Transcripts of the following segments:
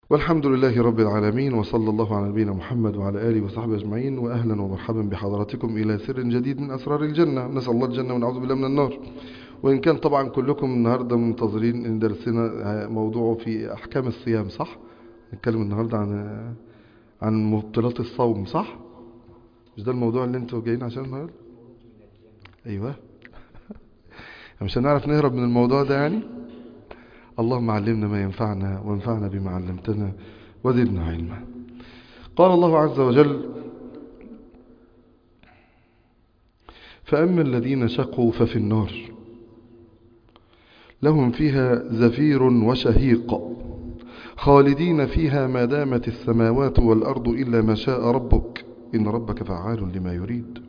والحمد لله رب العالمين وصلى الله على نبينا محمد وعلى آله وصحبه أجمعين وأهلا ومرحبا بحضراتكم إلى سر جديد من أسرار الجنة نسأل الله الجنة ونعوذ بالله من النار وإن كان طبعا كلكم النهاردة منتظرين إن درسنا موضوعه في أحكام الصيام صح؟ نتكلم النهاردة عن عن مبطلات الصوم صح؟ مش ده الموضوع اللي انتوا جايين عشان النهاردة؟ أيوه مش هنعرف نهرب من الموضوع ده يعني؟ اللهم علمنا ما ينفعنا وانفعنا بما علمتنا وزدنا علما قال الله عز وجل فأما الذين شقوا ففي النار لهم فيها زفير وشهيق خالدين فيها ما دامت السماوات والأرض إلا ما شاء ربك إن ربك فعال لما يريد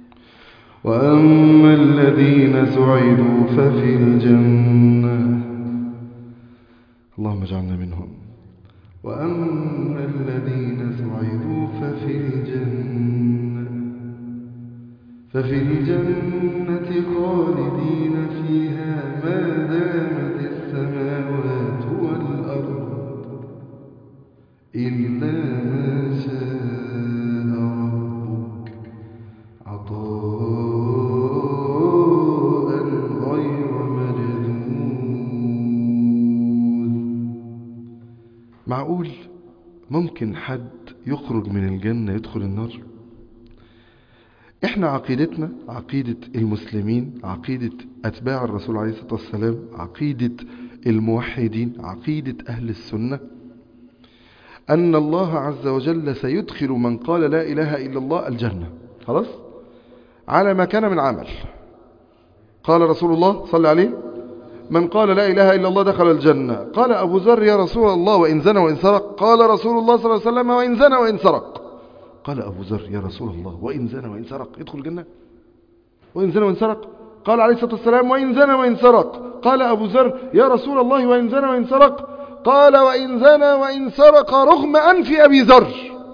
وأما الذين سعدوا ففي الجنة اللهم اجعلنا منهم وأما الذين سعدوا ففي الجنة ففي الجنة خالدين فيها ما دامت السماوات والأرض إلا ما شاء ربك عطاء غير مجدود معقول ممكن حد يخرج من الجنة يدخل النار احنا عقيدتنا عقيدة المسلمين عقيدة اتباع الرسول عليه الصلاة والسلام عقيدة الموحدين عقيدة اهل السنة ان الله عز وجل سيدخل من قال لا اله الا الله الجنة خلاص على ما كان من عمل قال رسول الله صلى عليه من قال لا إله إلا الله دخل الجنة قال أبو ذر يا رسول الله وإن زنى وإن سرق قال رسول الله صلى الله عليه وسلم وإن زنى وإن سرق قال أبو ذر يا رسول الله وإن زنى وإن سرق يدخل الجنة وإن زنى وإن سرق قال عليه الصلاة والسلام وإن زنى وإن سرق قال أبو ذر يا رسول الله وإن زنى وإن سرق قال وإن زنى وإن سرق رغم أنف أبي ذر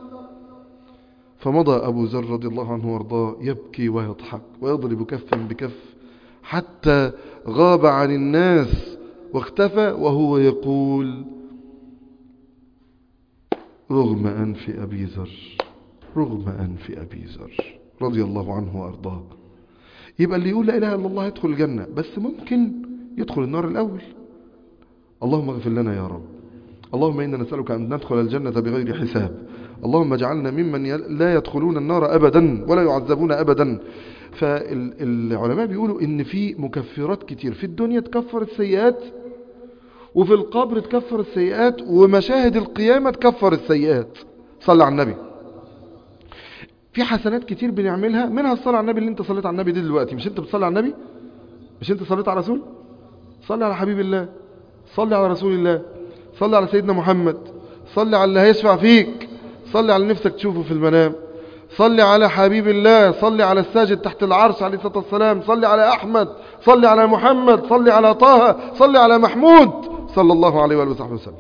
فمضى أبو ذر رضي الله عنه وارضاه يبكي ويضحك ويضرب كفا بكف حتى غاب عن الناس واختفى وهو يقول رغم أنف أبي ذر رغم أنف أبي ذر رضي الله عنه وأرضاه يبقى اللي يقول لا إله إلا الله يدخل الجنة بس ممكن يدخل النار الأول اللهم اغفر لنا يا رب اللهم إنا نسألك أن ندخل الجنة بغير حساب اللهم اجعلنا ممن لا يدخلون النار أبدا ولا يعذبون أبدا فالعلماء بيقولوا ان في مكفرات كتير في الدنيا تكفر السيئات وفي القبر تكفر السيئات ومشاهد القيامة تكفر السيئات صلى على النبي في حسنات كتير بنعملها منها الصلاة على النبي اللي انت صليت على النبي دي دلوقتي مش انت بتصلي على النبي مش انت صليت على رسول صلي على حبيب الله صلي على رسول الله صلي على سيدنا محمد صلي على اللي هيشفع فيك صلي على نفسك تشوفه في المنام صلي على حبيب الله صلي على الساجد تحت العرش عليه الصلاة والسلام صلي على أحمد صلي على محمد صلي على طه صلي على محمود صلى الله عليه وآله وصحبه وسلم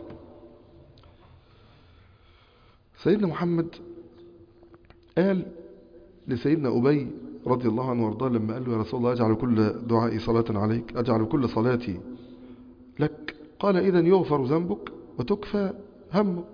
سيدنا محمد قال لسيدنا أبي رضي الله عنه وارضاه لما قال له يا رسول الله أجعل كل دعائي صلاة عليك أجعل كل صلاتي لك قال إذا يغفر ذنبك وتكفى همك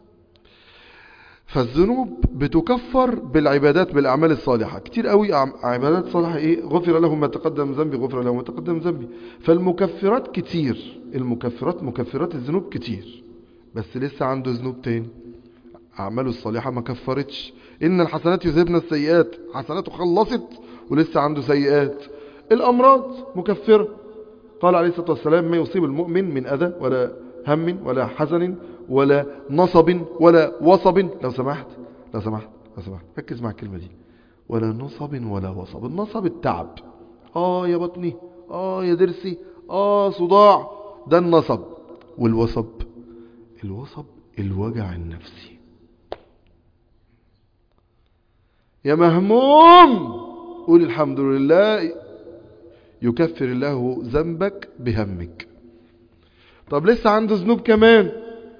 فالذنوب بتكفر بالعبادات بالأعمال الصالحة كتير قوي عبادات صالحة إيه غفر له ما تقدم ذنبي غفر له ما تقدم ذنبي فالمكفرات كتير المكفرات مكفرات الذنوب كتير بس لسه عنده ذنوب تاني أعماله الصالحة ما كفرتش إن الحسنات يذهبن السيئات حسناته خلصت ولسه عنده سيئات الأمراض مكفرة قال عليه الصلاة والسلام ما يصيب المؤمن من أذى ولا هم ولا حزن ولا نصب ولا وصب لو سمحت لو سمحت لو سمحت ركز مع الكلمة دي ولا نصب ولا وصب النصب التعب اه يا بطني اه يا درسي اه صداع ده النصب والوصب الوصب الوجع النفسي يا مهموم قول الحمد لله يكفر الله ذنبك بهمك طب لسه عنده ذنوب كمان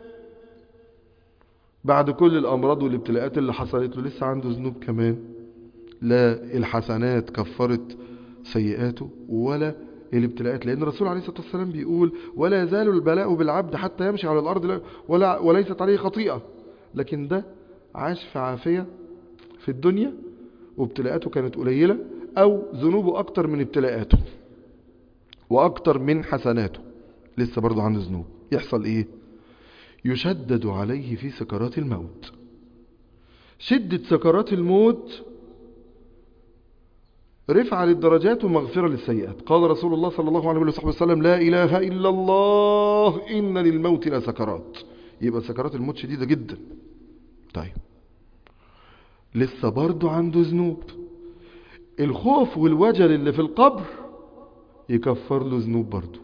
بعد كل الأمراض والابتلاءات اللي حصلت له لسه عنده ذنوب كمان لا الحسنات كفرت سيئاته ولا الابتلاءات لأن الرسول عليه الصلاة والسلام بيقول ولا يزال البلاء بالعبد حتى يمشي على الأرض لا- ولا وليست عليه خطيئة لكن ده عاش في عافية في الدنيا وابتلاءاته كانت قليلة أو ذنوبه أكتر من ابتلاءاته وأكتر من حسناته لسه برضو عنده ذنوب يحصل إيه يشدد عليه في سكرات الموت شدة سكرات الموت رفع للدرجات ومغفرة للسيئات قال رسول الله صلى الله عليه وصحبه وسلم لا إله إلا الله إن للموت لسكرات يبقى سكرات الموت شديدة جدا طيب لسه برضو عنده ذنوب الخوف والوجل اللي في القبر يكفر له ذنوب برضو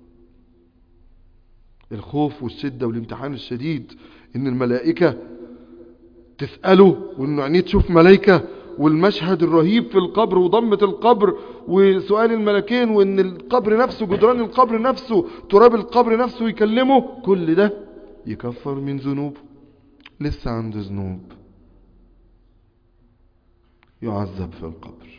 الخوف والشدة والامتحان الشديد ان الملائكة تسأله وانه عينيه تشوف ملائكة والمشهد الرهيب في القبر وضمة القبر وسؤال الملكين وان القبر نفسه جدران القبر نفسه تراب القبر نفسه يكلمه كل ده يكفر من ذنوبه لسه عنده ذنوب يعذب في القبر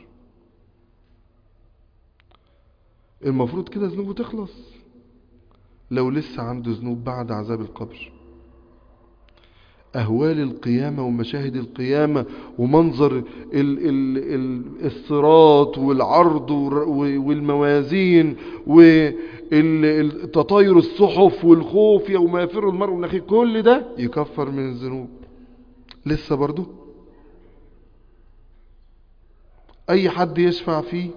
المفروض كده ذنوبه تخلص لو لسه عنده ذنوب بعد عذاب القبر أهوال القيامة ومشاهد القيامة ومنظر ال ال ال الصراط والعرض والر- والموازين وتطاير الصحف والخوف يوم يفر المرء من أخيه كل ده يكفر من الذنوب لسه برضو أي حد يشفع فيه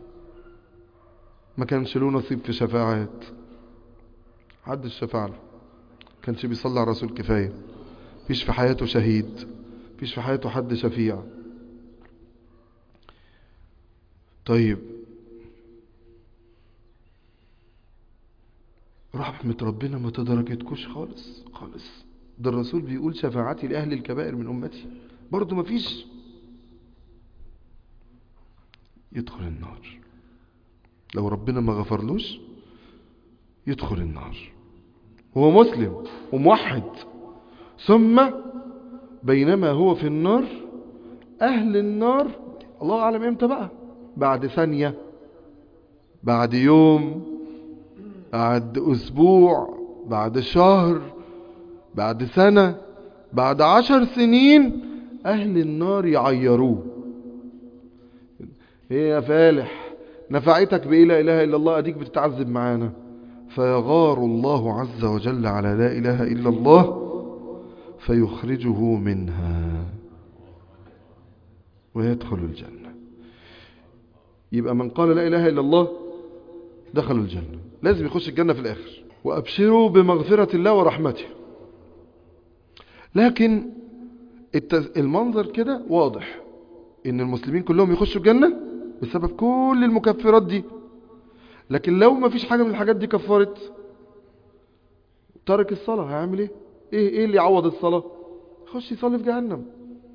ما كانش له نصيب في شفاعات حد الشفاعة له كانش بيصلي على الرسول كفاية فيش في حياته شهيد فيش في حياته حد شفيع طيب رحمة ربنا ما تدركتكوش خالص خالص ده الرسول بيقول شفاعتي لأهل الكبائر من أمتي برضو ما فيش يدخل النار لو ربنا ما غفرلوش يدخل النار هو مسلم وموحد ثم بينما هو في النار أهل النار الله أعلم إمتى بقى بعد ثانية بعد يوم بعد أسبوع بعد شهر بعد سنة بعد عشر سنين أهل النار يعيروه ايه يا فالح نفعتك بإيه لا إله إلا الله أديك بتتعذب معانا فيغار الله عز وجل على لا إله إلا الله فيخرجه منها ويدخل الجنة يبقى من قال لا إله إلا الله دخل الجنة لازم يخش الجنة في الآخر وأبشروا بمغفرة الله ورحمته لكن التز... المنظر كده واضح ان المسلمين كلهم يخشوا الجنة بسبب كل المكفرات دي لكن لو ما فيش حاجة من الحاجات دي كفرت ترك الصلاة هيعمل ايه ايه ايه اللي يعوض الصلاة خش يصلي في جهنم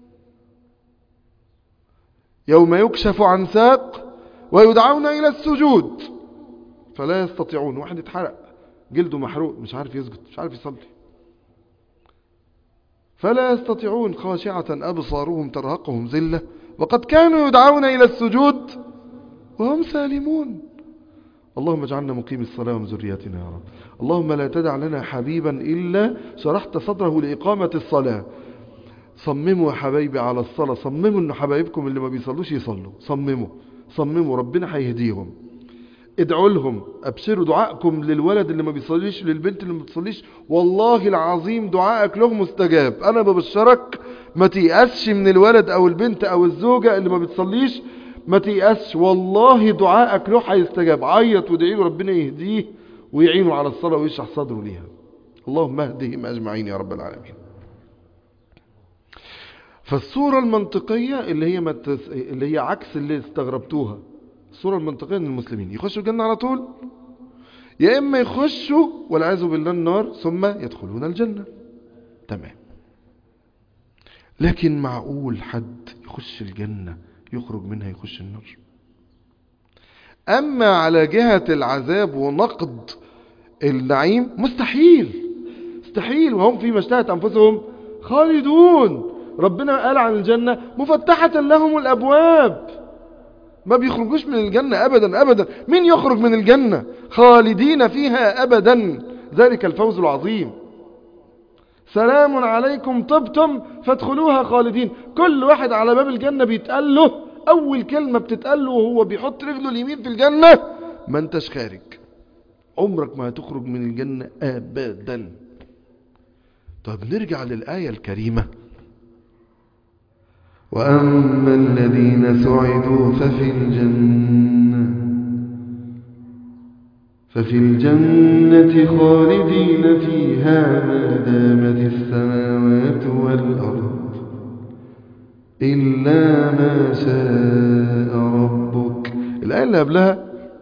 يوم يكشف عن ساق ويدعون الى السجود فلا يستطيعون واحد اتحرق جلده محروق مش عارف يسجد مش عارف يصلي فلا يستطيعون خاشعة أبصارهم ترهقهم ذلة وقد كانوا يدعون إلى السجود وهم سالمون اللهم اجعلنا مقيم الصلاة ومن ذريتنا يا رب اللهم لا تدع لنا حبيبا إلا شرحت صدره لإقامة الصلاة صمموا يا حبايبي على الصلاة صمموا ان حبايبكم اللي ما بيصلوش يصلوا صمموا صمموا ربنا هيهديهم ادعوا لهم ابشروا دعائكم للولد اللي ما بيصليش للبنت اللي ما بتصليش والله العظيم دعائك له مستجاب انا ببشرك ما تيأسش من الولد او البنت او الزوجة اللي ما بتصليش ما تيأسش والله دعائك له هيستجاب عيط وادعي له ربنا يهديه ويعينه على الصلاة ويشرح صدره ليها اللهم اهدهم اجمعين يا رب العالمين فالصورة المنطقية اللي هي متس... اللي هي عكس اللي استغربتوها الصورة المنطقية ان المسلمين يخشوا الجنة على طول يا اما يخشوا والعياذ بالله النار ثم يدخلون الجنة تمام لكن معقول حد يخش الجنة يخرج منها يخش النار اما على جهة العذاب ونقد النعيم مستحيل مستحيل وهم فيما اشتهت انفسهم خالدون ربنا قال عن الجنة مفتحة لهم الابواب ما بيخرجوش من الجنة أبدا أبدا مين يخرج من الجنة خالدين فيها أبدا ذلك الفوز العظيم سلام عليكم طبتم فادخلوها خالدين كل واحد على باب الجنة بيتقال له أول كلمة بتتقال له وهو بيحط رجله اليمين في الجنة ما انتش خارج عمرك ما هتخرج من الجنة أبدا طب نرجع للآية الكريمة وأما الذين سعدوا ففي الجنة ففي الجنة خالدين فيها ما دامت السماوات والأرض إلا ما شاء ربك الآية اللي قبلها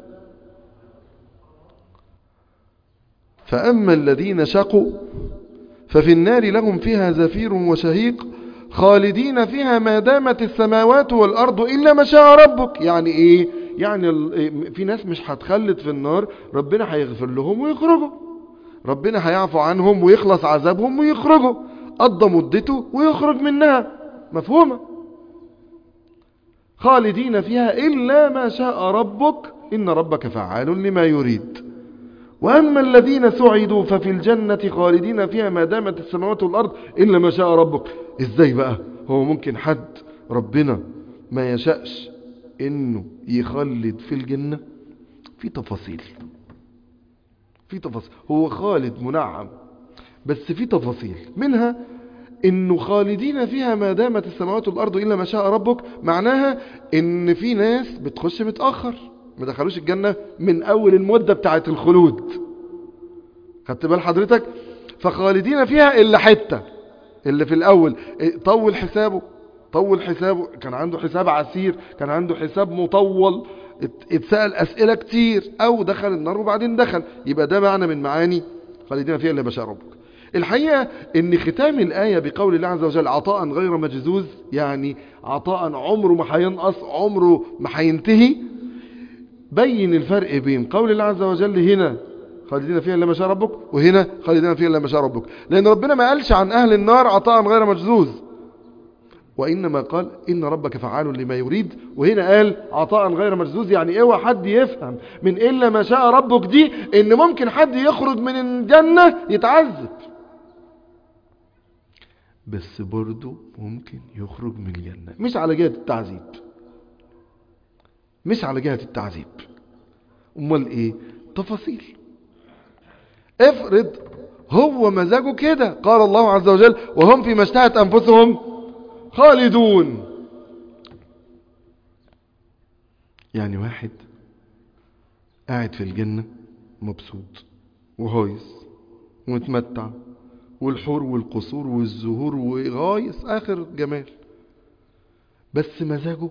فأما الذين شقوا ففي النار لهم فيها زفير وشهيق خالدين فيها ما دامت السماوات والأرض إلا ما شاء ربك يعني إيه يعني ال- في ناس مش هتخلد في النار ربنا هيغفر لهم ويخرجوا ربنا هيعفو عنهم ويخلص عذابهم ويخرجوا قضى مدته ويخرج منها مفهومة خالدين فيها إلا ما شاء ربك إن ربك فعال لما يريد وأما الذين سعدوا ففي الجنة خالدين فيها ما دامت السماوات والأرض إلا ما شاء ربك إزاي بقى هو ممكن حد ربنا ما يشاءش إنه يخلد في الجنة في تفاصيل في تفاصيل هو خالد منعم بس في تفاصيل منها انه خالدين فيها ما دامت السماوات والارض الا ما شاء ربك معناها ان في ناس بتخش متاخر ما دخلوش الجنه من اول المده بتاعه الخلود خدت بال حضرتك فخالدين فيها الا حته اللي في الاول إيه، طول حسابه طول حسابه كان عنده حساب عسير كان عنده حساب مطول ات- اتسأل اسئله كتير او دخل النار وبعدين دخل يبقى ده معنى من معاني خالدين فيها الا ما شاء ربك الحقيقة ان ختام الآية بقول الله عز وجل عطاء غير مجزوز يعني عطاء عمره ما هينقص عمره ما هينتهي بين الفرق بين قول الله عز وجل هنا خالدين فيها الا ما شاء ربك وهنا خالدين فيها الا ما شاء ربك لان ربنا ما قالش عن اهل النار عطاء غير مجزوز وانما قال ان ربك فعال لما يريد وهنا قال عطاء غير مجزوز يعني اوعى حد يفهم من الا ما شاء ربك دي ان ممكن حد يخرج من الجنه يتعذب بس برضه ممكن يخرج من الجنه مش على جهه التعذيب مش على جهه التعذيب امال ايه تفاصيل افرض هو مزاجه كده قال الله عز وجل وهم فيما اشتهت انفسهم خالدون يعني واحد قاعد في الجنة مبسوط وهايص ومتمتع والحور والقصور والزهور وغايص آخر جمال بس مزاجه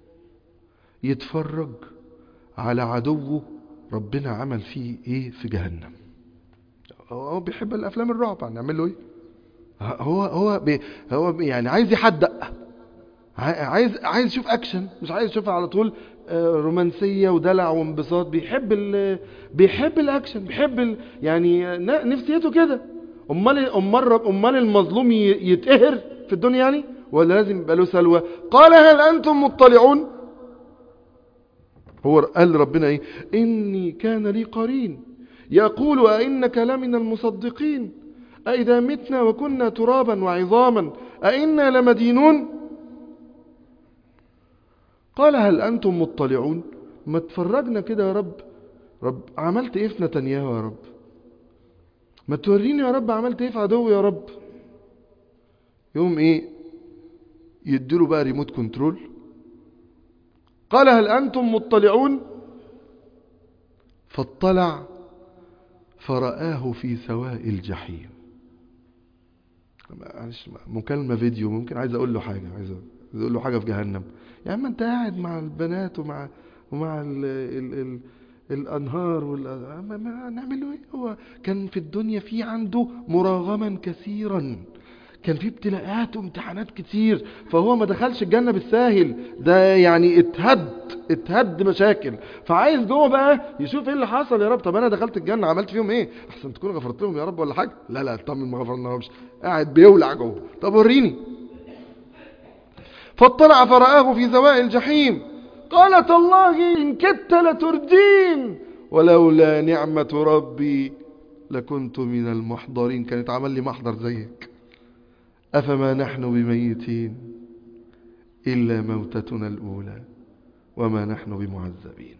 يتفرج على عدوه ربنا عمل فيه ايه في جهنم هو بيحب الافلام الرعب هنعمل له ايه هو هو بي هو بي يعني عايز يحدق ع- عايز عايز يشوف اكشن مش عايز يشوف على طول آه، رومانسيه ودلع وانبساط بيحب ال بيحب الاكشن بيحب ال يعني ن- نفسيته كده امال امال رب- امال المظلوم ي- يتقهر في الدنيا يعني ولا لازم يبقى له سلوى قال هل انتم مطلعون هو قال ربنا ايه اني كان لي قرين يقول أئنك لمن المصدقين أئذا متنا وكنا ترابا وعظاما أئنا لمدينون قال هل أنتم مطلعون ما تفرجنا كده يا رب رب عملت ايه في نتنياهو يا رب ما توريني يا رب عملت ايه في عدو يا رب يوم ايه يديله بقى ريموت كنترول قال هل أنتم مطلعون فاطلع فرآه في سواء الجحيم معلش مكالمة فيديو ممكن عايز اقول له حاجة عايز اقول له حاجة في جهنم يا عم انت قاعد مع البنات ومع ومع ال ال ال الانهار وال ما- ما نعمل له ايه هو كان في الدنيا في عنده مراغما كثيرا كان في ابتلاءات وامتحانات كتير فهو ما دخلش الجنة بالساهل ده يعني اتهد اتهد مشاكل فعايز جوه بقى يشوف ايه اللي حصل يا رب طب انا دخلت الجنة عملت فيهم ايه احسن تكون غفرت لهم يا رب ولا حاجة لا لا طمن ما غفرناهمش قاعد بيولع جوه طب وريني فاطلع فرآه في سواء الجحيم قال تالله إن كدت لتردين ولولا نعمة ربي لكنت من المحضرين كانت عمل لي محضر زيك أفما نحن بميتين إلا موتتنا الأولى وما نحن بمعذبين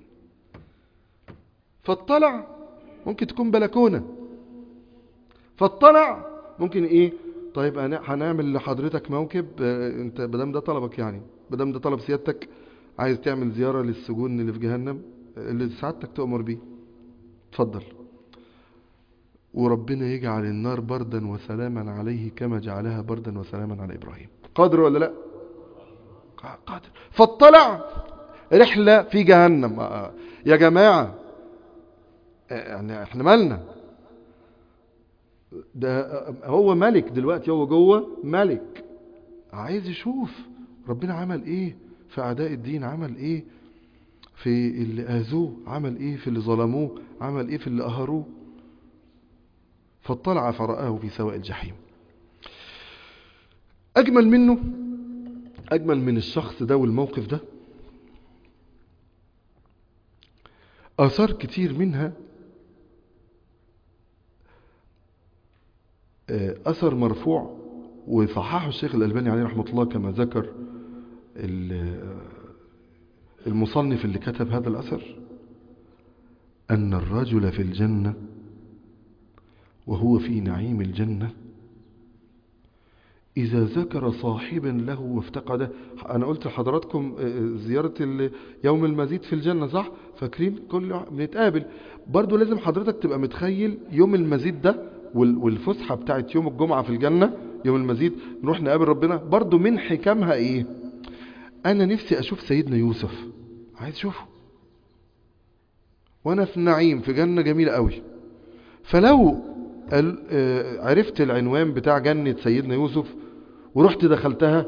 فاطلع ممكن تكون بلكونة فاطلع ممكن ايه طيب أنا هنعمل لحضرتك موكب آه، انت بدام ده طلبك يعني بدام ده طلب سيادتك عايز تعمل زيارة للسجون اللي في جهنم آه، اللي سعادتك تؤمر بيه اتفضل وربنا يجعل النار بردا وسلاما عليه كما جعلها بردا وسلاما على إبراهيم قادر ولا لا قادر فاطلع رحلة في جهنم آه، يا جماعة آه، يعني احنا مالنا ده آه، هو ملك دلوقتي هو جوه ملك عايز يشوف ربنا عمل ايه في اعداء الدين عمل ايه في اللي اذوه عمل ايه في اللي ظلموه عمل ايه في اللي قهروه فاطلع فرآه في سواء الجحيم اجمل منه اجمل من الشخص ده والموقف ده اثار كتير منها آه، اثر مرفوع وصححه الشيخ الالباني عليه رحمه الله كما ذكر ال- المصنف اللي كتب هذا الاثر ان الرجل في الجنه وهو في نعيم الجنه إذا ذكر صاحبا له وافتقده أنا قلت لحضراتكم آه، زيارة ال- يوم المزيد في الجنة صح؟ فاكرين كل ع- بنتقابل برضو لازم حضرتك تبقى متخيل يوم المزيد ده وال- والفسحة بتاعت يوم الجمعة في الجنة يوم المزيد نروح نقابل ربنا برضو من حكمها إيه؟ أنا نفسي أشوف سيدنا يوسف عايز أشوفه وأنا في النعيم في جنة جميلة قوي فلو ال- آه، عرفت العنوان بتاع جنة سيدنا يوسف ورحت دخلتها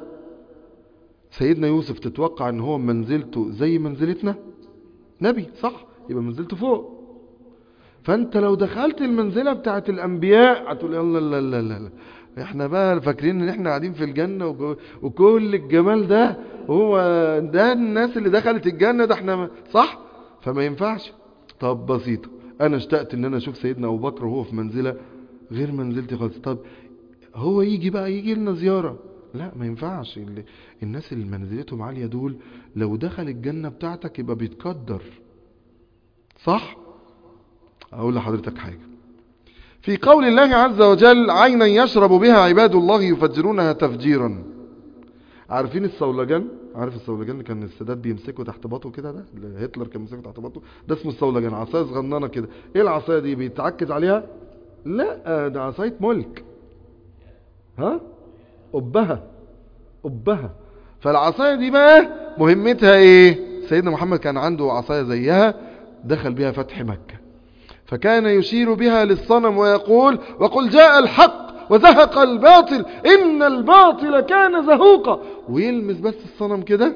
سيدنا يوسف تتوقع ان هو منزلته زي منزلتنا نبي صح يبقى منزلته فوق فانت لو دخلت المنزلة بتاعت الانبياء هتقول يلا لا لا لا لا احنا بقى فاكرين ان احنا قاعدين في الجنة وجو- وكل الجمال ده هو ده الناس اللي دخلت الجنة ده احنا صح فما ينفعش طب بسيطة انا اشتقت ان انا اشوف سيدنا ابو بكر وهو في منزلة غير منزلتي خالص طب هو يجي بقى يجي لنا زيارة لا ما ينفعش اللي الناس اللي منزلتهم عالية دول لو دخل الجنة بتاعتك يبقى بيتقدر صح اقول لحضرتك حاجة في قول الله عز وجل عينا يشرب بها عباد الله يفجرونها تفجيرا عارفين الصولجان عارف الصولجان اللي كان السادات بيمسكه تحت باطه كده ده اللي هتلر كان بيمسكه تحت باطه ده اسمه الصولجان عصايه صغننه كده ايه العصايه دي بيتعكز عليها لا ده عصايه ملك ها قبها قبها فالعصايه دي بقى مهمتها ايه سيدنا محمد كان عنده عصايه زيها دخل بها فتح مكه فكان يشير بها للصنم ويقول وقل جاء الحق وزهق الباطل إن الباطل كان زهوقا ويلمس بس الصنم كده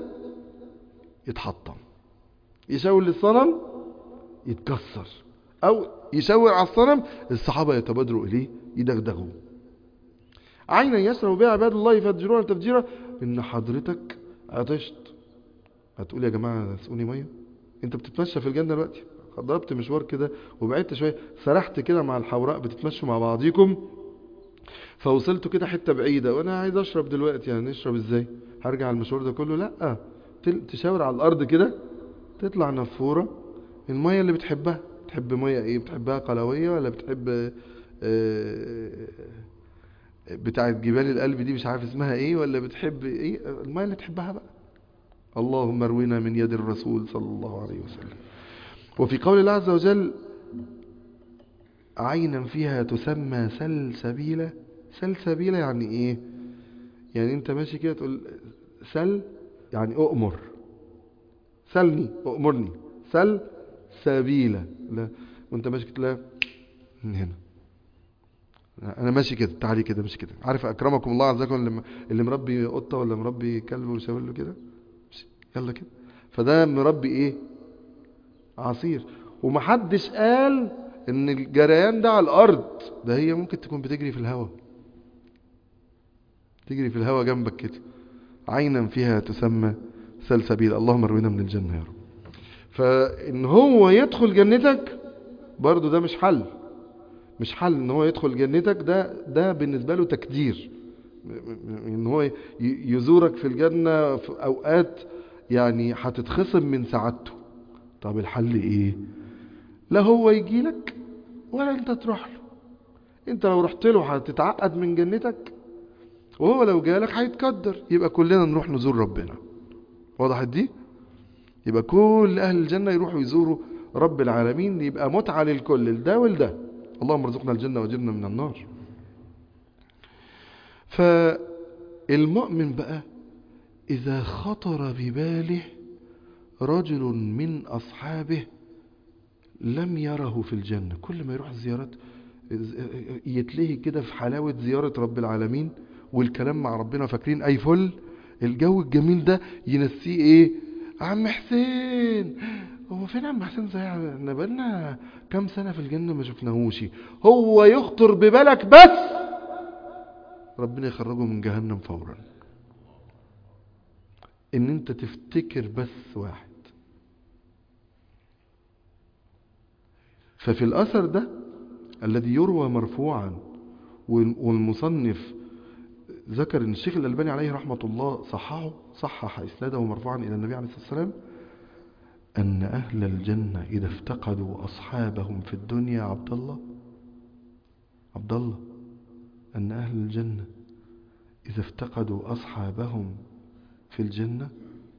يتحطم يشاور للصنم يتكسر أو يشاور على الصنم الصحابة يتبادروا إليه يدغدغوه عينا يشرب بها عباد الله يفجرون تفجيرا إن حضرتك عطشت هتقول يا جماعة اسقوني مية انت بتتمشى في الجنة دلوقتي ضربت مشوار كده وبعدت شوية سرحت كده مع الحوراء بتتمشوا مع بعضيكم فوصلتوا كده حتة بعيدة وانا عايز اشرب دلوقتي يعني نشرب ازاي هرجع المشوار ده كله لا تل- تشاور على الارض كده تطلع نفورة المية اللي بتحبها بتحب مية ايه بتحبها قلوية ولا بتحب آه، بتاعت جبال القلب دي مش عارف اسمها ايه ولا بتحب ايه المية اللي تحبها بقى اللهم ارونا من يد الرسول صلى الله عليه وسلم وفي قول الله عز وجل عينا فيها تسمى سلسبيلة سلسبيلة يعني ايه يعني انت ماشي كده تقول سل يعني اؤمر سلني اؤمرني سل سبيلة لا وانت ماشي كده لا من هنا انا ماشي كده تعالي كده مش كده عارف اكرمكم الله عز وجل اللي- اللي مربي قطه ولا مربي كلب ويشاور له كده يلا كده فده مربي ايه عصير ومحدش قال ان الجريان ده على الارض ده هي ممكن تكون بتجري في الهواء تجري في الهواء جنبك كده عينا فيها تسمى سلسبيل اللهم اروينا من الجنة يا رب فإن هو يدخل جنتك برضو ده مش حل مش حل ان هو يدخل جنتك ده ده بالنسبة له تكدير م- م- ان هو ي- يزورك في الجنة في اوقات يعني هتتخصم من سعادته طب الحل ايه لا هو يجي لك ولا انت تروح له انت لو رحت له هتتعقد من جنتك وهو لو جالك هيتقدر يبقى كلنا نروح نزور ربنا وضحت دي يبقى كل اهل الجنة يروحوا يزوروا رب العالمين يبقى متعة للكل لده ولده اللهم ارزقنا الجنة واجرنا من النار فالمؤمن بقى إذا خطر بباله رجل من أصحابه لم يره في الجنة كل ما يروح زيارات يتلهي كده في حلاوة زيارة رب العالمين والكلام مع ربنا فاكرين أي فل الجو الجميل ده ينسيه إيه عم حسين هو فين عم حسين زي احنا بقالنا كام سنة في الجنة ما شفناهوش هو يخطر ببالك بس ربنا يخرجه من جهنم فورا ان انت تفتكر بس واحد ففي الاثر ده الذي يروى مرفوعا والمصنف ذكر ان الشيخ الالباني عليه رحمة الله صححه صحح اسناده مرفوعا الى النبي عليه الصلاة والسلام أن أهل الجنة إذا افتقدوا أصحابهم في الدنيا عبد الله عبد الله أن أهل الجنة إذا افتقدوا أصحابهم في الجنة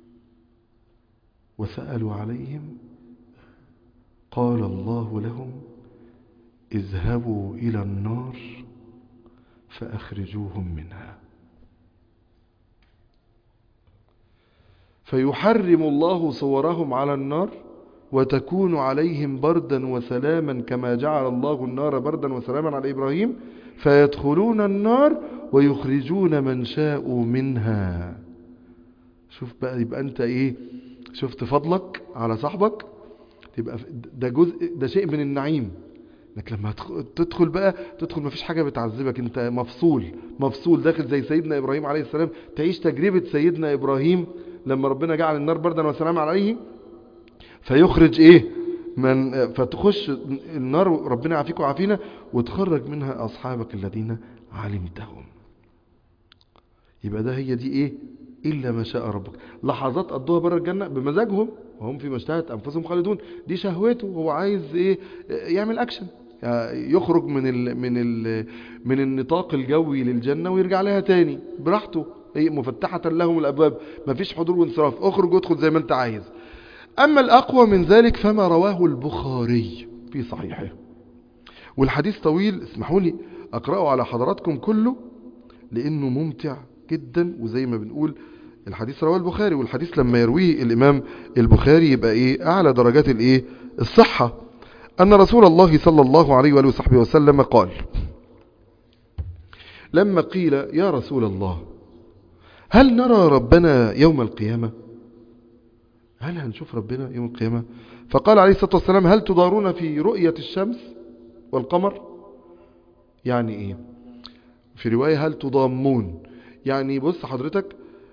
وسألوا عليهم قال الله لهم اذهبوا إلى النار فأخرجوهم منها فيحرم الله صورهم على النار وتكون عليهم بردا وسلاما كما جعل الله النار بردا وسلاما على إبراهيم فيدخلون النار ويخرجون من شاءوا منها شوف بقى يبقى انت ايه شفت فضلك على صاحبك يبقى ده جزء ده شيء من النعيم انك لما تدخل بقى تدخل مفيش حاجة بتعذبك انت مفصول مفصول داخل زي سيدنا ابراهيم عليه السلام تعيش تجربة سيدنا ابراهيم لما ربنا جعل النار بردا وسلاما عليه فيخرج ايه من فتخش النار ربنا يعافيك ويعافينا وتخرج منها اصحابك الذين علمتهم يبقى ده هي دي ايه الا ما شاء ربك لحظات قضوها بره الجنه بمزاجهم وهم في مشتهت انفسهم خالدون دي شهوته هو عايز ايه يعمل اكشن يعني يخرج من ال من ال من النطاق الجوي للجنه ويرجع لها تاني براحته هي مفتحة لهم الأبواب مفيش حضور وانصراف اخرج وادخل زي ما انت عايز أما الأقوى من ذلك فما رواه البخاري في صحيحه والحديث طويل اسمحوا لي أقرأه على حضراتكم كله لأنه ممتع جدا وزي ما بنقول الحديث رواه البخاري والحديث لما يرويه الإمام البخاري يبقى إيه أعلى درجات الإيه الصحة أن رسول الله صلى الله عليه وآله وصحبه وسلم قال لما قيل يا رسول الله هل نرى ربنا يوم القيامة هل هنشوف ربنا يوم القيامة فقال عليه الصلاة والسلام هل تضارون في رؤية الشمس والقمر يعني ايه في رواية هل تضامون يعني بص حضرتك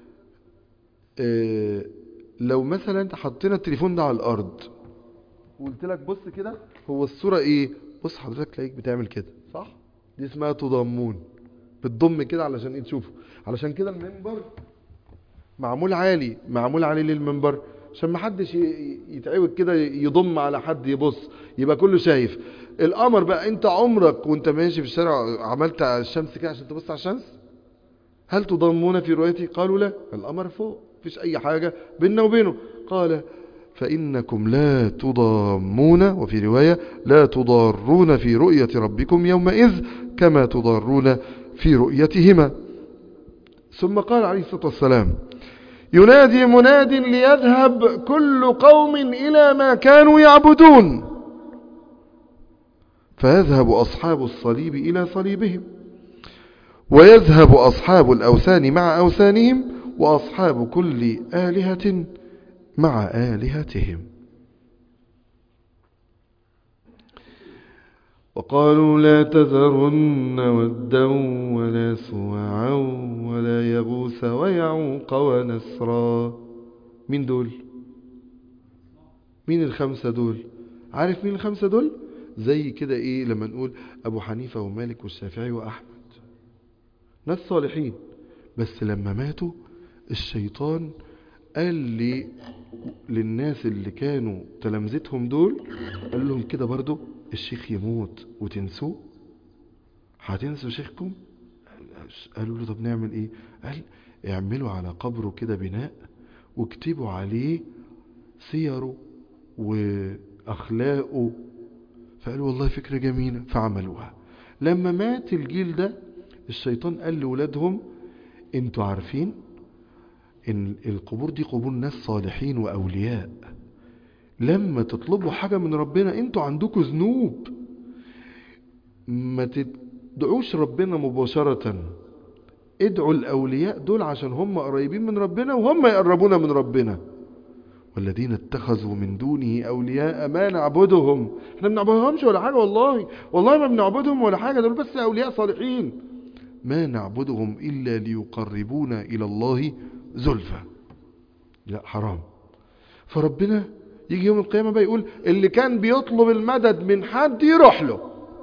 اه لو مثلا حطينا التليفون ده على الارض وقلت لك بص كده هو الصورة ايه بص حضرتك تلاقيك بتعمل كده صح دي اسمها تضامون بتضم كده علشان ايه تشوفه علشان كده المنبر معمول عالي معمول عالي للمنبر عشان ما حدش يتعود كده يضم على حد يبص يبقى كله شايف القمر بقى انت عمرك وانت ماشي في الشارع عملت على الشمس كده عشان تبص على الشمس هل تضمون في رؤيتي قالوا لا القمر فوق مفيش اي حاجة بيننا وبينه قال فإنكم لا تضامون وفي رواية لا تضارون في رؤية ربكم يومئذ كما تضارون في رؤيتهما ثم قال عليه الصلاة والسلام ينادي مناد ليذهب كل قوم إلى ما كانوا يعبدون فيذهب أصحاب الصليب إلى صليبهم ويذهب أصحاب الأوثان مع أوثانهم وأصحاب كل آلهة مع آلهتهم وقالوا لا تذرن ودا ولا سواعا ولا يغوث ويعوق ونسرا مين دول مين الخمسة دول عارف مين الخمسة دول زي كده ايه لما نقول ابو حنيفة ومالك والشافعي واحمد ناس صالحين بس لما ماتوا الشيطان قال لي للناس اللي كانوا تلامذتهم دول قال لهم كده برضو الشيخ يموت وتنسوه هتنسوا شيخكم قالوا له طب نعمل ايه قال اعملوا على قبره كده بناء واكتبوا عليه سيره واخلاقه فقالوا والله فكرة جميلة فعملوها لما مات الجيل ده الشيطان قال لولادهم انتوا عارفين ان القبور دي قبور ناس صالحين واولياء لما تطلبوا حاجة من ربنا انتوا عندكم ذنوب ما تدعوش ربنا مباشرة ادعوا الاولياء دول عشان هم قريبين من ربنا وهم يقربونا من ربنا والذين اتخذوا من دونه اولياء ما نعبدهم احنا ما بنعبدهمش ولا حاجة والله والله ما بنعبدهم ولا حاجة دول بس اولياء صالحين ما نعبدهم الا ليقربونا الى الله زلفى لا حرام فربنا يجي يوم القيامة بقى يقول اللي كان بيطلب المدد من حد يروح له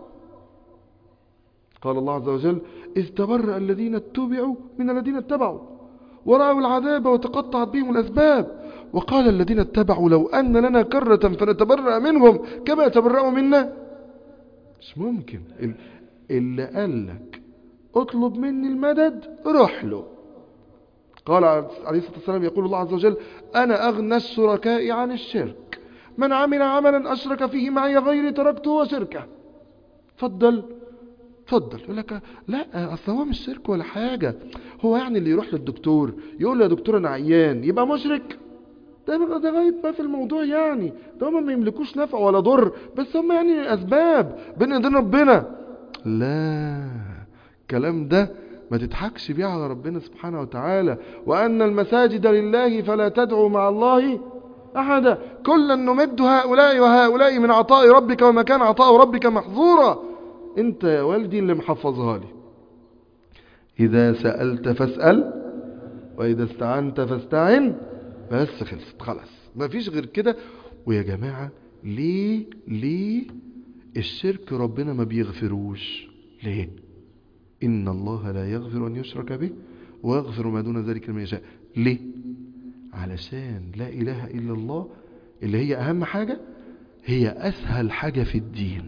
قال الله عز وجل إذ تبرأ الذين اتبعوا من الذين اتبعوا ورأوا العذاب وتقطعت بهم الأسباب وقال الذين اتبعوا لو أن لنا كرة فنتبرأ منهم كما يتبرأوا منا مش ممكن اللي قال لك اطلب مني المدد روح له قال عليه الصلاة والسلام يقول الله عز وجل أنا أغنى الشركاء عن الشرك من عمل عملا أشرك فيه معي غيري تركته وشركه فضل اتفضل يقول لك لا اصل هو مش شرك ولا حاجه هو يعني اللي يروح للدكتور يقول له يا دكتور انا عيان يبقى مشرك ده ده غايه ما في الموضوع يعني ده هم ما يملكوش نفع ولا ضر بس هم يعني اسباب بين ايدين ربنا لا الكلام ده ما تضحكش بيه على ربنا سبحانه وتعالى وان المساجد لله فلا تدعوا مع الله احدا كلا نمد هؤلاء وهؤلاء من عطاء ربك وما كان عطاء ربك محظورا انت يا والدي اللي محفظها لي اذا سألت فاسأل واذا استعنت فاستعن بس خلصت خلاص ما فيش غير كده ويا جماعة ليه ليه الشرك ربنا ما بيغفروش ليه ان الله لا يغفر ان يشرك به ويغفر ما دون ذلك لمن يشاء ليه علشان لا اله الا الله اللي هي اهم حاجة هي اسهل حاجة في الدين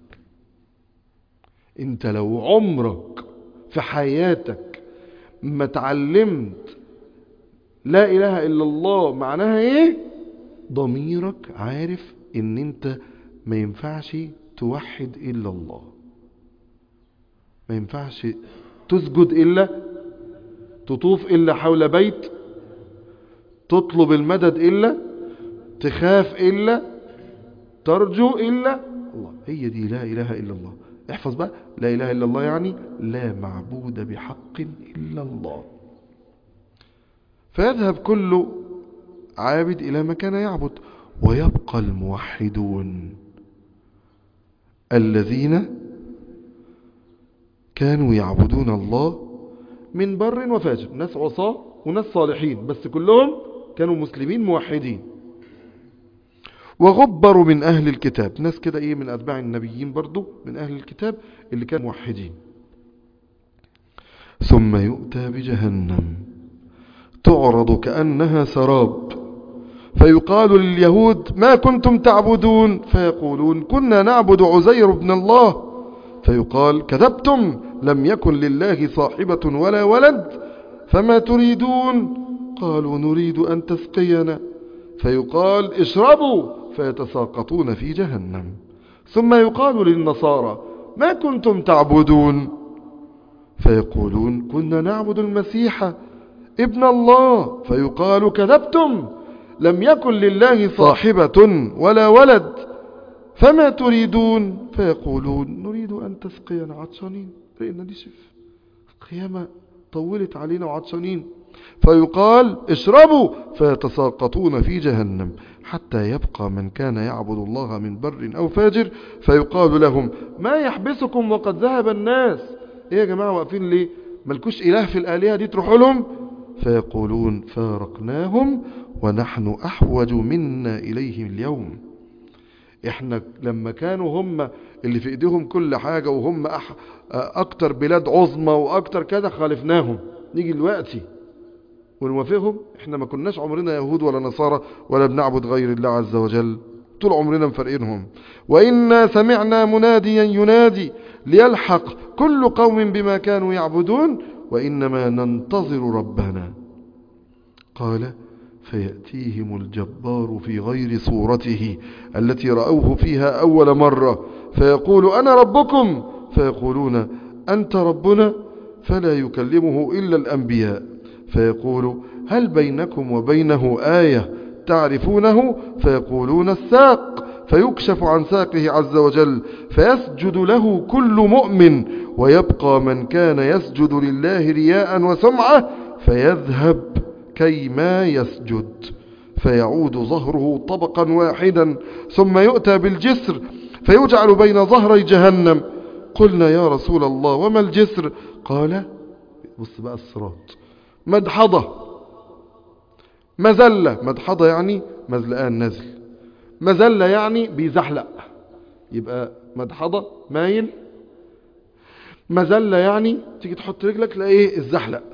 انت لو عمرك في حياتك ما تعلمت لا اله الا الله معناها ايه ضميرك عارف ان انت ما ينفعش توحد الا الله ما ينفعش تسجد الا تطوف الا حول بيت تطلب المدد الا تخاف الا ترجو الا الله هي دي لا اله الا الله احفظ بقى لا إله إلا الله يعني لا معبود بحق إلا الله فيذهب كل عابد إلى ما كان يعبد ويبقى الموحدون الذين كانوا يعبدون الله من بر وفاجر ناس عصاة وناس صالحين بس كلهم كانوا مسلمين موحدين وغبروا من أهل الكتاب ناس كده إيه من أتباع النبيين برضو من أهل الكتاب اللي كانوا موحدين ثم يؤتى بجهنم تعرض كأنها سراب فيقال لليهود ما كنتم تعبدون فيقولون كنا نعبد عزير بن الله فيقال كذبتم لم يكن لله صاحبة ولا ولد فما تريدون قالوا نريد أن تسقينا فيقال اشربوا فيتساقطون في جهنم ثم يقال للنصارى ما كنتم تعبدون فيقولون كنا نعبد المسيح ابن الله فيقال كذبتم لم يكن لله صاحبة ولا ولد فما تريدون فيقولون نريد أن تسقينا عطشانين رئينا نشف القيامة طولت علينا وعطشانين فيقال اشربوا فيتساقطون في جهنم حتى يبقى من كان يعبد الله من بر أو فاجر فيقال لهم ما يحبسكم وقد ذهب الناس ايه يا جماعة واقفين ليه ملكوش إله في الآلهة دي تروحوا لهم فيقولون فارقناهم ونحن أحوج منا إليهم اليوم احنا لما كانوا هم اللي في ايديهم كل حاجة وهم أح... اكتر بلاد عظمى واكتر كده خالفناهم نيجي دلوقتي ونوافقهم احنا ما كناش عمرنا يهود ولا نصارى ولا بنعبد غير الله عز وجل طول عمرنا مفرقينهم وإنا سمعنا مناديا ينادي ليلحق كل قوم بما كانوا يعبدون وإنما ننتظر ربنا قال فيأتيهم الجبار في غير صورته التي رأوه فيها أول مرة فيقول أنا ربكم فيقولون أنت ربنا فلا يكلمه إلا الأنبياء فيقول هل بينكم وبينه آية تعرفونه فيقولون الساق فيكشف عن ساقه عز وجل فيسجد له كل مؤمن ويبقى من كان يسجد لله رياء وسمعة فيذهب كيما يسجد فيعود ظهره طبقا واحدا ثم يؤتى بالجسر فيجعل بين ظهري جهنم قلنا يا رسول الله وما الجسر قال بص بقى الصراط مدحضة مزلة مدحضة يعني مزلقان نزل مزلة يعني بيزحلق يبقى مدحضة مايل مزلة يعني تيجي تحط رجلك تلاقيه الزحلق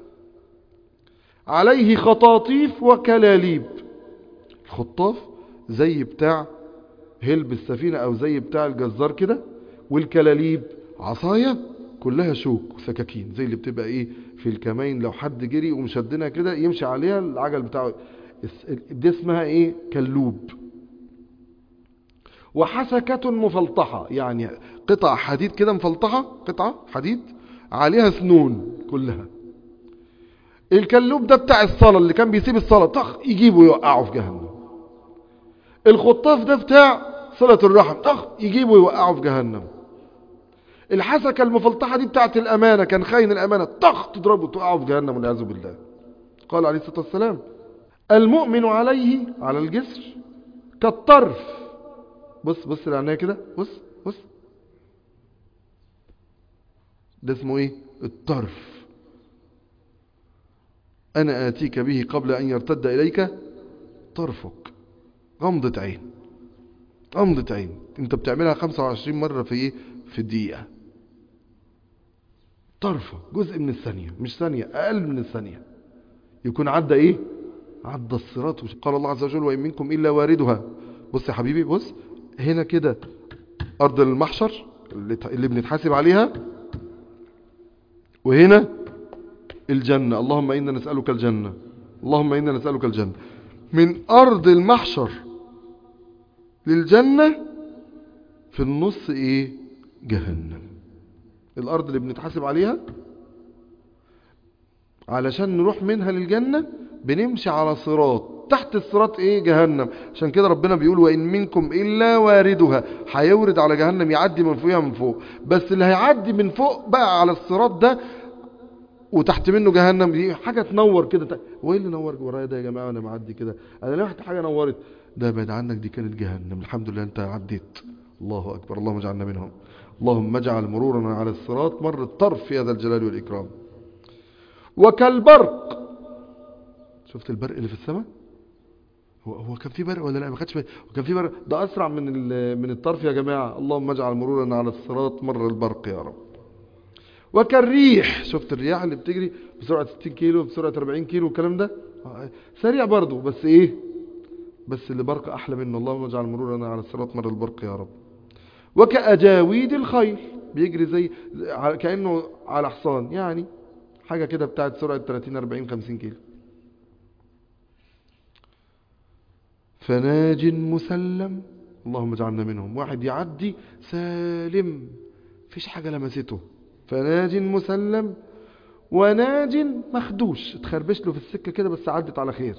عليه خطاطيف وكلاليب الخطاف زي بتاع هلب السفينة او زي بتاع الجزار كده والكلاليب عصاية كلها شوك وسكاكين زي اللي بتبقى ايه في الكمين لو حد جري ومشدنا كده يمشي عليها العجل بتاعه دي اسمها ايه كلوب وحسكة مفلطحة يعني قطع حديد كده مفلطحة قطعة حديد عليها سنون كلها الكلوب ده بتاع الصلاة اللي كان بيسيب الصلاة طخ يجيبه يوقعه في جهنم الخطاف ده بتاع صلة الرحم طخ يجيبه يوقعه في جهنم الحسكة المفلطحة دي بتاعت الأمانة كان خاين الأمانة طخ تضربه توقعه في جهنم والعياذ بالله قال عليه الصلاة والسلام المؤمن عليه على الجسر كالطرف بص بص العناية كده بص بص ده اسمه ايه الطرف أنا آتيك به قبل أن يرتد إليك طرفك غمضة عين غمضة عين انت بتعملها 25 مرة في ايه في الدقيقة طرفة جزء من الثانية مش ثانية أقل من الثانية يكون عدى ايه عدى الصراط قال الله عز وجل وإن منكم إلا واردها بص يا حبيبي بص هنا كده أرض المحشر اللي, اللي بنتحاسب عليها وهنا الجنة اللهم إنا نسألك الجنة اللهم إنا نسألك الجنة من أرض المحشر للجنة في النص إيه جهنم الأرض اللي بنتحاسب عليها علشان نروح منها للجنة بنمشي على صراط تحت الصراط ايه جهنم عشان كده ربنا بيقول وإن منكم إلا واردها هيورد على جهنم يعدي من فوقها من فوق بس اللي هيعدي من فوق بقى على الصراط ده وتحت منه جهنم دي حاجة تنور كده هو ايه اللي نور ورايا ده يا جماعة وانا معدي كده انا لمحت حاجة نورت ده بعد عنك دي كانت جهنم الحمد لله انت عديت الله اكبر اللهم اجعلنا منهم اللهم اجعل مرورنا على الصراط مر الطرف يا ذا الجلال والإكرام وكالبرق شفت البرق اللي في السماء هو هو كان في برق ولا لا ما خدش بالي كان في برق ده اسرع من من الطرف يا جماعه اللهم اجعل مرورنا على الصراط مر البرق يا رب وكالريح شفت الرياح اللي بتجري بسرعه 60 كيلو بسرعه 40 كيلو والكلام ده سريع برضه بس ايه بس اللي برق احلى منه اللهم اجعل مرورنا على الصراط مر البرق يا رب وكأجاويد الخيل بيجري زي كأنه على حصان يعني حاجة كده بتاعت سرعة 30 40 50 كيلو فناج مسلم اللهم اجعلنا منهم واحد يعدي سالم فيش حاجة لمسته فناج مسلم وناج مخدوش اتخربش له في السكة كده بس عدت على خير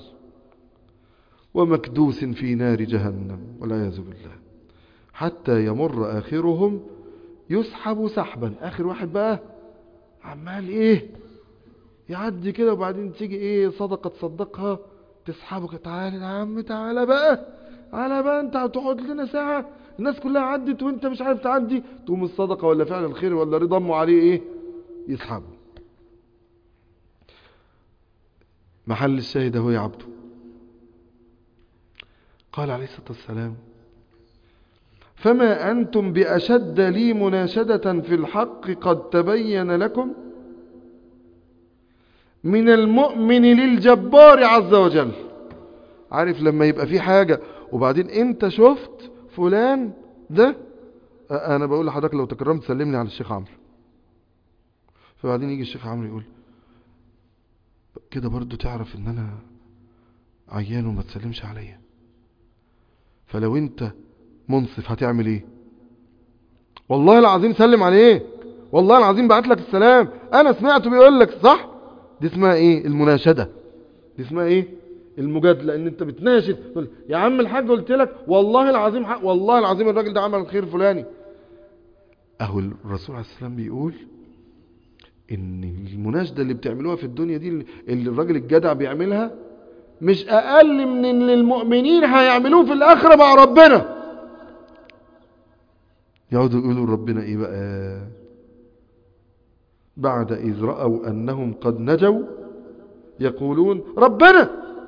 ومكدوس في نار جهنم والعياذ بالله حتى يمر آخرهم يسحب سحبا آخر واحد بقى عمال ايه يعدي كده وبعدين تيجي ايه صدقة تصدقها تسحبك تعالى يا عم تعالى بقى تعالى بقى انت هتقعد لنا ساعة الناس كلها عدت وانت مش عارف تعدي تقوم الصدقة ولا فعل الخير ولا رضا امه عليه ايه يسحبه محل الشاهد هو يا عبده قال عليه الصلاة والسلام فما أنتم بأشد لي مناشدة في الحق قد تبين لكم من المؤمن للجبار عز وجل عارف لما يبقى في حاجة وبعدين انت شفت فلان ده أ- انا بقول لحضرتك لو تكرمت سلمني على الشيخ عمرو فبعدين يجي الشيخ عمرو يقول كده برضو تعرف ان انا عيان وما تسلمش عليا فلو انت منصف هتعمل ايه والله العظيم سلم عليك والله العظيم بعت لك السلام انا سمعته بيقول لك صح دي اسمها ايه المناشدة دي اسمها ايه المجادلة ان انت بتناشد تقول يا عم الحاج قلت لك والله العظيم حق والله العظيم الراجل ده عمل الخير فلاني اهو الرسول عليه السلام بيقول ان المناشدة اللي بتعملوها في الدنيا دي اللي الراجل الجدع بيعملها مش اقل من اللي المؤمنين هيعملوه في الاخرة مع ربنا يقعدوا يقولوا ربنا ايه بقى بعد اذ رأوا انهم قد نجوا يقولون ربنا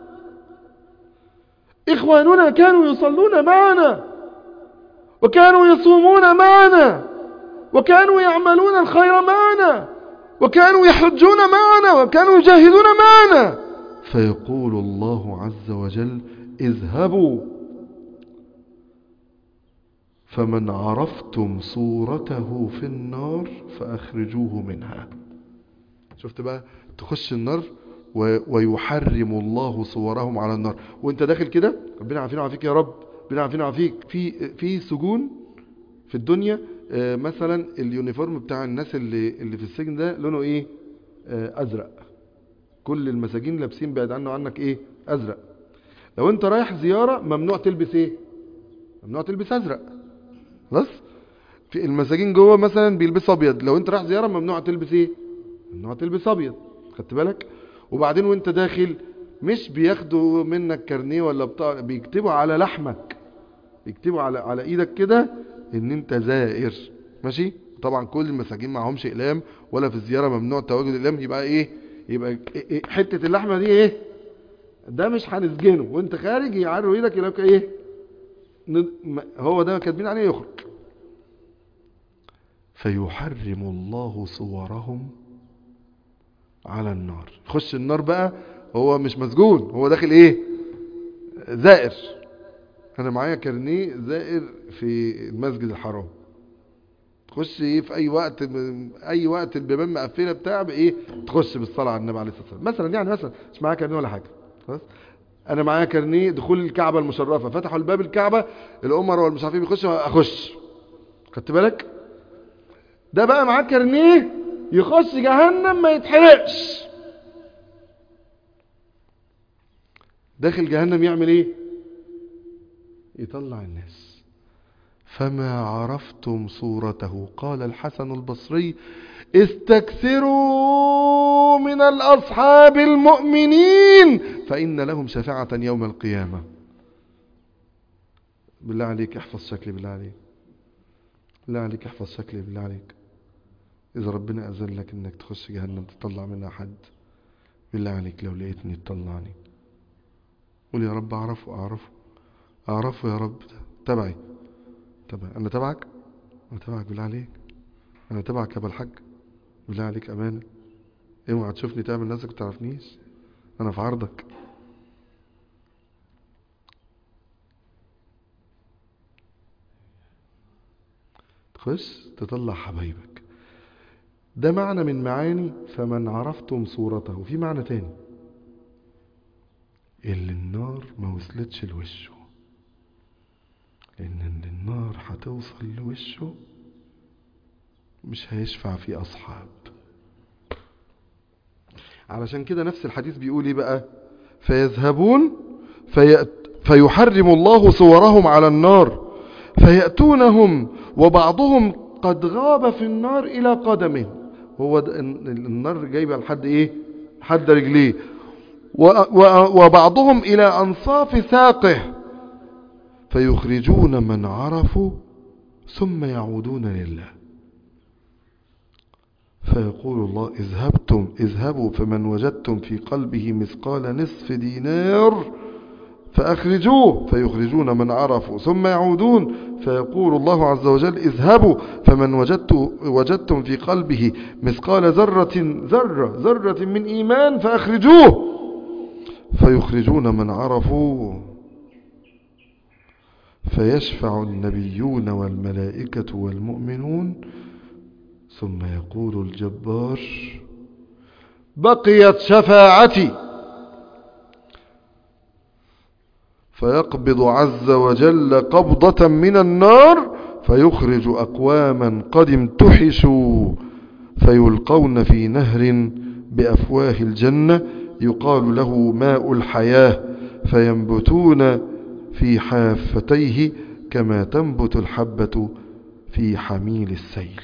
اخواننا كانوا يصلون معنا وكانوا يصومون معنا وكانوا يعملون الخير معنا وكانوا يحجون معنا وكانوا يجاهدون معنا فيقول الله عز وجل اذهبوا فمن عرفتم صورته في النار فأخرجوه منها شفت بقى تخش النار و- ويحرم الله صورهم على النار وانت داخل كده ربنا عافينا وعافيك يا رب ربنا عافينا وعافيك في في سجون في الدنيا آه، مثلا اليونيفورم بتاع الناس اللي اللي في السجن ده لونه ايه آه، ازرق كل المساجين لابسين بعد عنه عنك ايه ازرق لو انت رايح زيارة ممنوع تلبس ايه ممنوع تلبس ازرق خلاص في المساجين جوه مثلا بيلبسوا ابيض لو انت رايح زيارة ممنوع تلبس ايه ممنوع تلبس ابيض خدت بالك وبعدين وانت داخل مش بياخدوا منك كارنيه ولا بتاع بيكتبوا على لحمك بيكتبوا على على ايدك كده ان انت زائر ماشي طبعا كل المساجين معهمش اقلام ولا في الزياره ممنوع تواجد الاقلام يبقى ايه يبقى إيه- إيه حته اللحمه دي ايه ده مش هنسجنه وانت خارج يعروا ايدك يلاقيك ايه ن- م- هو ده كاتبين عليه يخرج فيحرم الله صورهم على النار يخش النار بقى هو مش مسجون هو داخل ايه زائر انا معايا كارنيه زائر في المسجد الحرام تخش ايه في اي وقت اي وقت البيبان مقفله بتاع بايه تخش بالصلاه على النبي عليه الصلاه والسلام مثلا يعني مثلا مش معايا كارنيه ولا حاجه خلاص انا معايا كارنيه دخول الكعبه المشرفه فتحوا الباب الكعبه الامراء والمش عارفين بيخش اخش خدت بالك ده بقى معاه كارنيه يخش جهنم ما يتحرقش داخل جهنم يعمل ايه يطلع الناس فما عرفتم صورته قال الحسن البصري استكثروا من الأصحاب المؤمنين فإن لهم شفاعة يوم القيامة بالله عليك احفظ شكلي بالله عليك بالله عليك احفظ شكلي بالله عليك إذا ربنا أذن لك إنك تخش جهنم تطلع منها حد بالله عليك لو لقيتني تطلعني قول يا رب أعرفه أعرفه أعرفه يا رب ده تبعي تبع أنا تبعك أنا تبعك بالله عليك أنا تبعك يا أبا الحاج بالله عليك أمانة اوعى تشوفني تعمل نفسك ما تعرفنيش أنا في عرضك تخش تطلع حبايبك ده معنى من معاني فمن عرفتم صورته في معنى تاني اللي النار ما وصلتش لوشه لان اللي النار هتوصل لوشه مش هيشفع فيه اصحاب علشان كده نفس الحديث بيقول ايه بقى فيذهبون فيأت فيحرم الله صورهم على النار فيأتونهم وبعضهم قد غاب في النار إلى قدمه هو ده النار جايبه لحد ايه لحد رجليه وبعضهم إلى أنصاف ساقه فيخرجون من عرفوا ثم يعودون لله فيقول الله اذهبتم اذهبوا فمن وجدتم في قلبه مثقال نصف دينار فأخرجوه فيخرجون من عرفوا ثم يعودون فيقول الله عز وجل اذهبوا فمن وجدت وجدتم في قلبه مثقال ذرة ذرة ذرة من إيمان فأخرجوه فيخرجون من عرفوا فيشفع النبيون والملائكة والمؤمنون ثم يقول الجبار بقيت شفاعتي فيقبض عز وجل قبضة من النار فيخرج أقواما قد امتحشوا فيلقون في نهر بأفواه الجنة يقال له ماء الحياة فينبتون في حافتيه كما تنبت الحبة في حميل السيل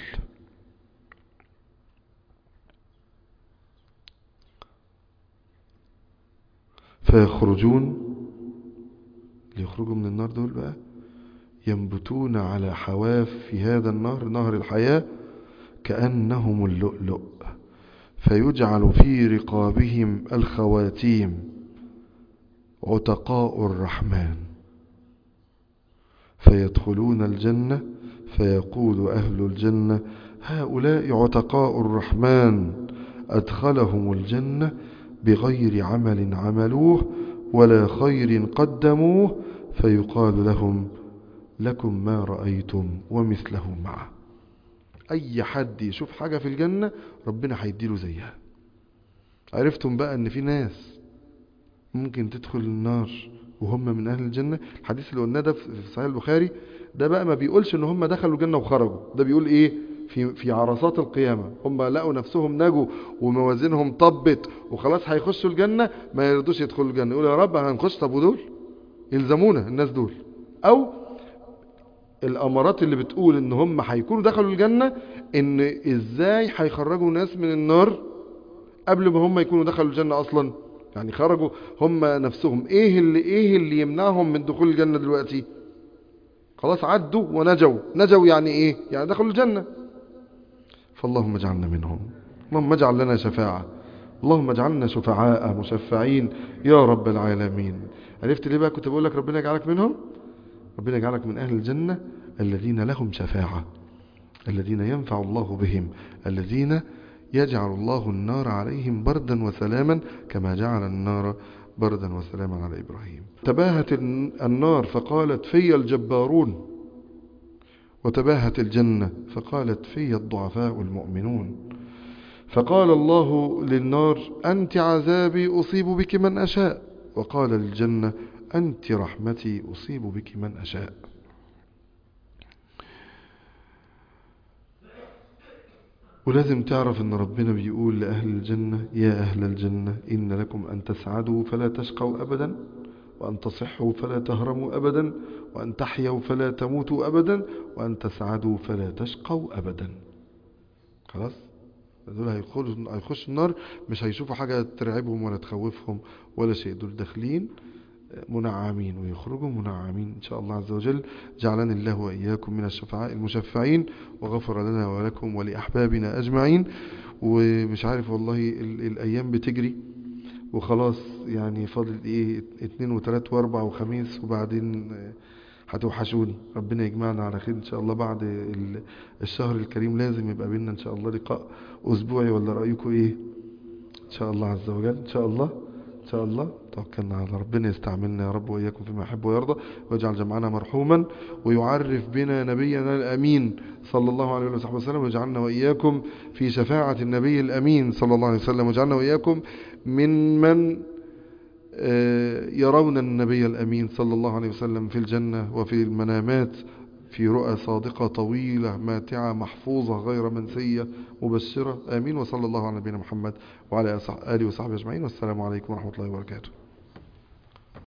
فيخرجون ليخرجوا من النار دول بقى ينبتون على حواف في هذا النهر نهر الحياة كأنهم اللؤلؤ فيجعل في رقابهم الخواتيم عتقاء الرحمن فيدخلون الجنة فيقول أهل الجنة هؤلاء عتقاء الرحمن أدخلهم الجنة بغير عمل عملوه ولا خير قدموه فيقال لهم لكم ما رأيتم ومثله معه أي حد يشوف حاجة في الجنة ربنا هيديله زيها عرفتم بقى ان في ناس ممكن تدخل النار وهم من أهل الجنة الحديث اللي قلناه ده في صحيح البخاري ده بقى ما بيقولش ان هم دخلوا الجنة وخرجوا ده بيقول ايه في في عرصات القيامة هم لقوا نفسهم نجوا وموازينهم طبت وخلاص هيخشوا الجنة ما يرضوش يدخلوا الجنة يقول يا رب هنخش طب ودول يلزمونا الناس دول او الامارات اللي بتقول ان هم هيكونوا دخلوا الجنة ان ازاي هيخرجوا ناس من النار قبل ما هم يكونوا دخلوا الجنة اصلا يعني خرجوا هم نفسهم ايه اللي ايه اللي يمنعهم من دخول الجنة دلوقتي خلاص عدوا ونجوا نجوا يعني ايه يعني دخلوا الجنة فاللهم اجعلنا منهم اللهم اجعل لنا شفاعة اللهم اجعلنا شفعاء مشفعين يا رب العالمين عرفت ليه بقى كنت بقول لك ربنا يجعلك منهم ربنا يجعلك من أهل الجنة الذين لهم شفاعة الذين ينفع الله بهم الذين يجعل الله النار عليهم بردا وسلاما كما جعل النار بردا وسلاما على إبراهيم تباهت النار فقالت في الجبارون وتباهت الجنة فقالت في الضعفاء المؤمنون فقال الله للنار أنت عذابي أصيب بك من أشاء وقال للجنة أنت رحمتي أصيب بك من أشاء ولازم تعرف ان ربنا بيقول لأهل الجنة يا أهل الجنة إن لكم أن تسعدوا فلا تشقوا أبدا وأن تصحوا فلا تهرموا أبدا وأن تحيوا فلا تموتوا أبدا وأن تسعدوا فلا تشقوا أبدا خلاص دول هيخشوا هيخشوا النار مش هيشوفوا حاجة ترعبهم ولا تخوفهم ولا شيء دول داخلين منعمين ويخرجوا منعمين إن شاء الله عز وجل جعلني الله وإياكم من الشفعاء المشفعين وغفر لنا ولكم ولأحبابنا أجمعين ومش عارف والله ال الأيام بتجري وخلاص يعني فاضل ايه اتنين وتلات واربع وخميس وبعدين هتوحشوني ربنا يجمعنا على خير ان شاء الله بعد الشهر الكريم لازم يبقى بينا ان شاء الله لقاء اسبوعي ولا رأيكم ايه ان شاء الله عز وجل ان شاء الله ان شاء الله توكلنا على ربنا يستعملنا يا رب وإياكم فيما يحب ويرضى ويجعل جمعنا مرحوما ويعرف بنا نبينا الأمين صلى الله عليه وصحبه وسلم ويجعلنا وإياكم في شفاعة النبي الأمين صلى الله عليه وسلم ويجعلنا وإياكم من من يرون النبي الأمين صلى الله عليه وسلم في الجنة وفي المنامات في رؤى صادقة طويلة ماتعة محفوظة غير منسية مبشرة آمين وصلى الله على نبينا محمد وعلى آله وصحبه أجمعين والسلام عليكم ورحمة الله وبركاته